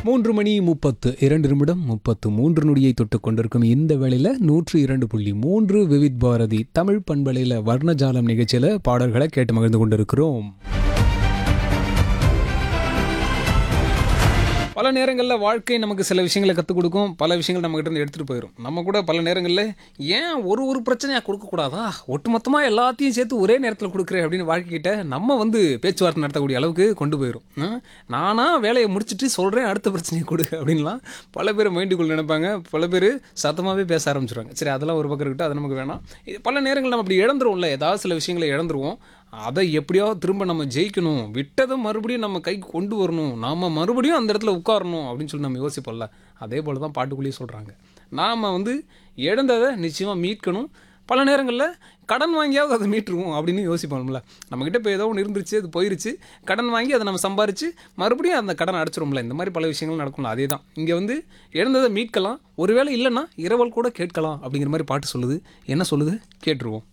மூன்று மணி முப்பத்து இரண்டு நிமிடம் முப்பத்து மூன்று நொடியை தொட்டு கொண்டிருக்கும் இந்த வேளையில் நூற்று இரண்டு புள்ளி மூன்று விவித் பாரதி தமிழ் பண்பலையில் வர்ணஜாலம் நிகழ்ச்சியில் பாடல்களை கேட்டு மகிழ்ந்து கொண்டிருக்கிறோம் பல நேரங்களில் வாழ்க்கை நமக்கு சில விஷயங்களை கற்றுக் கொடுக்கும் பல விஷயங்கள் நம்மகிட்ட இருந்து எடுத்துகிட்டு போயிடும் நம்ம கூட பல நேரங்களில் ஏன் ஒரு ஒரு பிரச்சனையாக கொடுக்கக்கூடாதா ஒட்டுமொத்தமாக எல்லாத்தையும் சேர்த்து ஒரே நேரத்தில் கொடுக்குறேன் அப்படின்னு வாழ்க்கைக்கிட்ட நம்ம வந்து பேச்சுவார்த்தை நடத்தக்கூடிய அளவுக்கு கொண்டு போயிடும் ம்? நானா வேலையை முடிச்சுட்டு சொல்கிறேன் அடுத்த பிரச்சனையை கொடு அப்படின்லாம் பல பேர் மைண்டுக்குள்ள நினைப்பாங்க பல பேர் சத்தமாகவே பேச ஆரம்பிச்சிருவாங்க சரி அதெல்லாம் ஒரு பக்கம் இருக்கட்டும் அது நமக்கு வேணாம் இது பல நேரங்கள் நம்ம அப்படி இழந்துருவோம்ல ஏதாவது சில விஷயங்களை இழந்துருவோம் அதை எப்படியாவது திரும்ப நம்ம ஜெயிக்கணும் விட்டதை மறுபடியும் நம்ம கைக்கு கொண்டு வரணும் நாம் மறுபடியும் அந்த இடத்துல உட்காரணும் அப்படின்னு சொல்லி நம்ம யோசிப்போம்ல அதே போல் தான் பாட்டுக்குள்ளேயே சொல்கிறாங்க நாம் வந்து இழந்ததை நிச்சயமாக மீட்கணும் பல நேரங்களில் கடன் வாங்கியாவது அதை மீட்டுருவோம் அப்படின்னு யோசிப்போம்ல நம்மக்கிட்ட இப்போ ஏதோ ஒன்று இருந்துருச்சு அது போயிருச்சு கடன் வாங்கி அதை நம்ம சம்பாரித்து மறுபடியும் அந்த கடன் அடைச்சிரும்ல இந்த மாதிரி பல விஷயங்கள் நடக்கும்ல அதே தான் இங்கே வந்து இழந்ததை மீட்கலாம் ஒருவேளை இல்லைன்னா இரவல் கூட கேட்கலாம் அப்படிங்கிற மாதிரி பாட்டு சொல்லுது என்ன சொல்லுது கேட்டுருவோம்